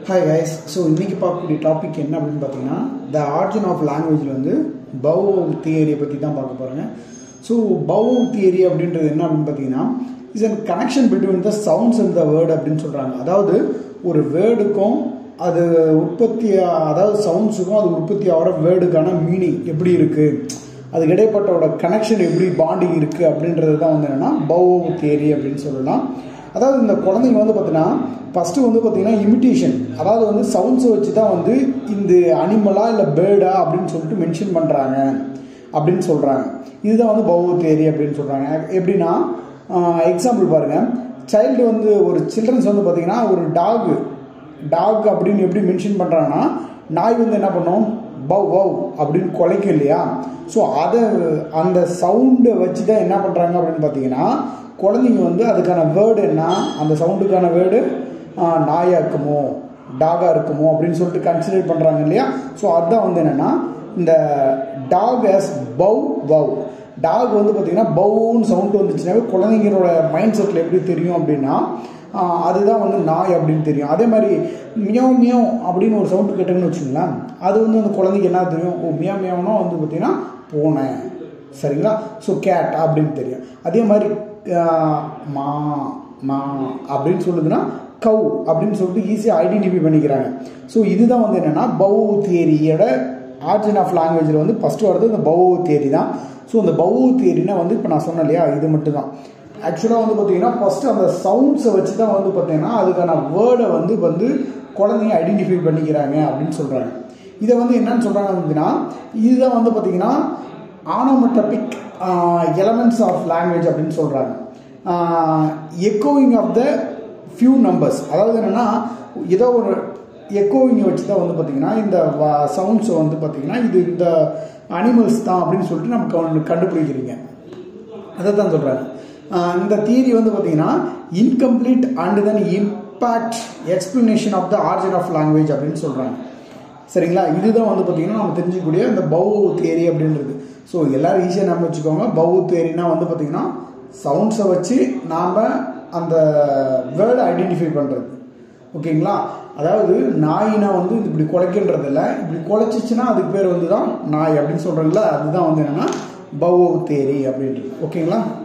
hi guys so இன்றைக்கி பார்க்கக்கூடிய topic என்ன அப்படின்னு பார்த்தீங்கன்னா த ஆர்ஜின் ஆஃப் லாங்குவேஜில் வந்து பவ் தியரியை பற்றி தான் பார்க்க போகிறேங்க ஸோ பவ் தியரி அப்படின்றது என்ன அப்படின்னு பார்த்தீங்கன்னா is an connection between the sounds and the word அப்படின்னு சொல்கிறாங்க அதாவது ஒரு வேர்டுக்கும் அது உற்பத்தி அதாவது சவுண்ட்ஸுக்கும் அது உற்பத்தி ஆகிற வேர்டுக்கான மீனிங் எப்படி இருக்குது அதுக்கு இடைப்பட்டோட கனெக்ஷன் எப்படி பாண்டிங் இருக்குது அப்படின்றது தான் வந்து என்னென்னா பவ் தியரி அப்படின்னு சொல்லலாம் அதாவது இந்த குழந்தைங்க வந்து பார்த்தீங்கன்னா ஃபஸ்ட்டு வந்து பார்த்தீங்கன்னா இமிட்டேஷன் அதாவது வந்து சவுண்ட்ஸை வச்சு தான் வந்து இந்த அனிமலா இல்லை பேர்டா அப்படின்னு சொல்லிட்டு மென்ஷன் பண்ணுறாங்க அப்படின்னு சொல்கிறாங்க இதுதான் வந்து பௌவ தேரி அப்படின்னு சொல்கிறாங்க எப்படின்னா எக்ஸாம்பிள் பாருங்கள் சைல்டு வந்து ஒரு சில்ட்ரன்ஸ் வந்து பார்த்தீங்கன்னா ஒரு டாகு டாக் அப்படின்னு எப்படி மென்ஷன் பண்ணுறாங்கன்னா நாய் வந்து என்ன பண்ணும் பவ் பவ் அப்படின்னு குலைக்கும் இல்லையா ஸோ அதை அந்த சவுண்டை வச்சு தான் என்ன பண்ணுறாங்க அப்படின்னு பார்த்தீங்கன்னா குழந்தைங்க வந்து அதுக்கான வேர்டு என்ன அந்த சவுண்டுக்கான வேர்டு நாயாக இருக்குமோ டாகாக இருக்குமோ அப்படின்னு சொல்லிட்டு கன்சிடர் பண்ணுறாங்க இல்லையா ஸோ அதுதான் வந்து என்னென்னா இந்த dog has bow bow dog வந்து பார்த்திங்கன்னா பவுன்னு சவுண்டு வந்துச்சுனாவே குழந்தைங்களோட மைண்ட் செட்டில் எப்படி தெரியும் அப்படின்னா அதுதான் வந்து நாய் அப்படின்னு தெரியும் அதே மாதிரி மியோ மியோ அப்படின்னு ஒரு சவுண்டு கேட்டேன்னு வச்சுங்களேன் அது வந்து அந்த குழந்தைக்கு என்ன தெரியும் ஓ மியா மியாவுனா வந்து பார்த்திங்கன்னா பூனை சரிங்களா ஸோ கேட் அப்படின்னு தெரியும் அதே மாதிரி மா மா அப்படின்னு சொல்லுதுன்னா கவ் அப்படின்னு சொல்லிட்டு ஈஸியாக ஐடென்டிஃபை பண்ணிக்கிறாங்க ஸோ இதுதான் வந்து என்னென்னா பவு தியரியோட ஆர்ஜின் ஆஃப் லாங்குவேஜில் வந்து ஃபஸ்ட்டு வரது இந்த பவு தியரி தான் ஸோ இந்த பவு தியரினா வந்து இப்போ நான் சொன்னேன் இல்லையா இது மட்டும் தான் ஆக்சுவலாக வந்து பார்த்தீங்கன்னா ஃபஸ்ட்டு அந்த சவுண்ட்ஸை வச்சு தான் வந்து பார்த்தீங்கன்னா அதுக்கான வேர்டை வந்து வந்து குழந்தைங்க ஐடென்டிஃபை பண்ணிக்கிறாங்க அப்படின்னு சொல்கிறாங்க இதை வந்து என்னன்னு சொல்கிறாங்க அப்படின்னா இதுதான் வந்து பார்த்தீங்கன்னா ஆனோமெட்ரபிக் எலமெண்ட்ஸ் ஆஃப் லாங்குவேஜ் அப்படின்னு சொல்கிறாங்க எக்கோயிங் ஆஃப் த ஃபியூ நம்பர்ஸ் அதாவது என்னென்னா ஏதோ ஒரு எக்கோவிங்கை வச்சு தான் வந்து பார்த்திங்கன்னா இந்த சவுண்ட்ஸை வந்து பார்த்திங்கன்னா இது இந்த அனிமல்ஸ் தான் அப்படின்னு சொல்லிட்டு நமக்கு கண்டுபிடிக்கிறீங்க அதை தான் சொல்கிறாங்க இந்த தியரி வந்து பார்த்திங்கன்னா incomplete and then impact explanation of the origin of language அப்படின்னு சொல்கிறாங்க சரிங்களா இதுதான் வந்து பார்த்திங்கன்னா நம்ம தெரிஞ்சிக்கக்கூடிய இந்த பவு தியரி அப்படின்றது ஸோ எல்லோரும் ஈஸியாக நம்ம வச்சுக்கோங்க பவு தியரினா வந்து பார்த்திங்கன்னா சவுண்ட்ஸை வச்சு நாம் அந்த வேர்டை ஐடென்டிஃபை பண்ணுறது ஓகேங்களா அதாவது நாயினா வந்து இப்படி குலைக்கின்றது இல்லை இப்படி குலைச்சிச்சுன்னா அதுக்கு பேர் வந்து தான் நாய் அப்படின்னு சொல்கிறீங்களா அதுதான் வந்து என்னென்னா பவ் தேரி அப்படின்றது ஓகேங்களா